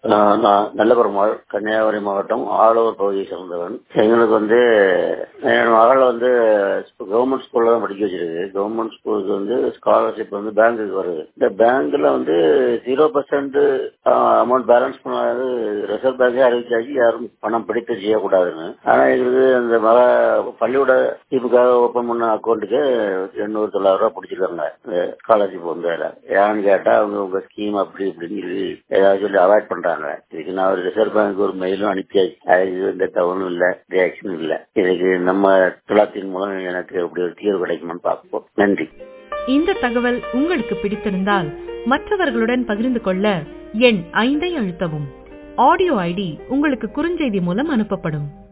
ஆஹ் நான் நல்லபெருமாள் கன்னியாகுமரி மாவட்டம் ஆலூர் பகுதியை சேர்ந்தவன் எங்களுக்கு வந்து என் மகள் வந்து கவர்மெண்ட் ஸ்கூல்ல தான் படிக்க வச்சிருக்கு கவர்மெண்ட் ஸ்கூலுக்கு வந்து ஸ்காலர்ஷிப் வந்து பேங்க்குக்கு வருது இந்த பேங்க்ல வந்து ஜீரோ பர்சன்ட் அமௌண்ட் பேலன்ஸ் பண்ணாது ரிசர்வ் பேங்கே அறிவிச்சாச்சு யாரும் பணம் பிடித்து செய்யக்கூடாதுன்னு ஆனா எங்களுக்கு அந்த மக பள்ளியோட இதுக்காக ஓபன் பண்ண அக்கௌண்ட்டுக்கு எண்ணூறு தொள்ளாயிரம் ரூபாய் பிடிச்சிருக்காங்க ஸ்காலர்ஷிப் வந்து அதுல. ஏன்னு கேட்டா அவங்க உங்க ஸ்கீம் அப்படி இப்படின்னு சொல்லி ஏதாவது சொல்லி அவாய்ட் பண்றாங்க இதுக்கு நான் ஒரு ரிசர்வ் பேங்க் ஒரு மெயிலும் அனுப்பியாச்சு அதுக்கு எந்த தவறும் இல்ல ரியாக்ஷன் இல்ல இதுக்கு நம்ம துலாத்தின் மூலம் எனக்கு அப்படி ஒரு தீர்வு கிடைக்குமான்னு பார்ப்போம் நன்றி இந்த தகவல் உங்களுக்கு பிடித்திருந்தால் மற்றவர்களுடன் பகிர்ந்து கொள்ள எண் ஐந்தை அழுத்தவும் ஆடியோ ஐடி உங்களுக்கு குறுஞ்செய்தி மூலம் அனுப்பப்படும்